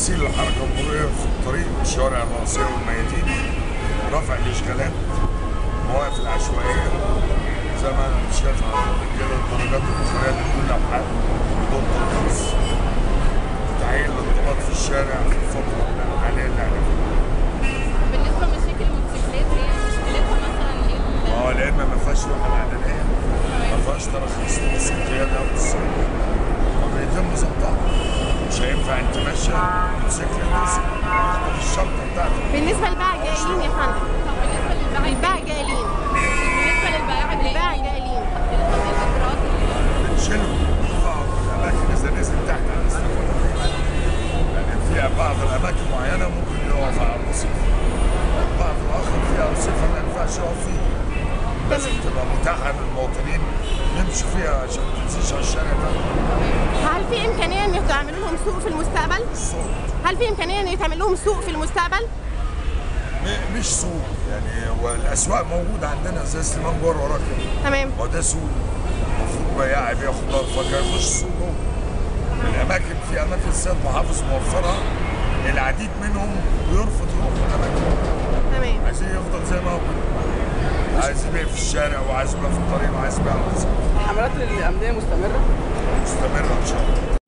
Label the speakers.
Speaker 1: تسهيل الحركه المروريه في الطريق الشوارع الرئيسيه والميادين رفع الاشغالات مواقف العشوائيه زي ما انت شايف كده الدرجات البخاريه لكل ابحاث بدون ترخيص تعيين الانضباط في الشارع في الفتره الحاليه اللي احنا فيها
Speaker 2: بالنسبه لمشاكل الموتوسيكلات هي مشكلتها مثلا ايه ال-
Speaker 1: اه لان ما فيهاش لوحه معدنيه ما فيهاش تراخيص تخص القياده او السواقه فبيتم ظبطها مش هينفع انت ماشي موتوسيكل يدوس يخطف الشنطه بتاعتك
Speaker 3: بالنسبه للبائع جائلين يا فندم
Speaker 2: طب بالنسبه للبائع
Speaker 3: البائع جائلين
Speaker 2: بالنسبه للبائع
Speaker 3: البائع جائلين
Speaker 2: الاجراءات اللي
Speaker 1: بنشيلهم بعض الاماكن اذا نزل تحت على الاستفاده يعني في بعض الاماكن معينه ممكن يقف على الرصيف بعض الاخر فيها رصيفه ما ينفعش يقف فيه لازم تبقى متاحه للمواطنين يمشوا فيها عشان ما تنزلش على الشارع ده
Speaker 3: هل في امكانيه ان تعملوا لهم سوق في المستقبل
Speaker 1: الصوت
Speaker 3: هل في امكانيه ان يتعمل لهم سوق في المستقبل
Speaker 1: م- مش سوق يعني هو الاسواق موجوده عندنا زي سليمان جوار وراك كده
Speaker 3: تمام
Speaker 1: هو ده سوق المفروض بياع يبيع خضار فاكهه يخش السوق جوه الاماكن في اماكن السيد محافظ موفرها العديد منهم بيرفض يروح الاماكن
Speaker 3: تمام
Speaker 1: عايزين يفضل زي ما هو كده عايز يبيع في الشارع وعايز يبيع في الطريق وعايز يبيع على الرصيف
Speaker 4: الحملات الامنيه مستمره
Speaker 1: مستمره ان شاء الله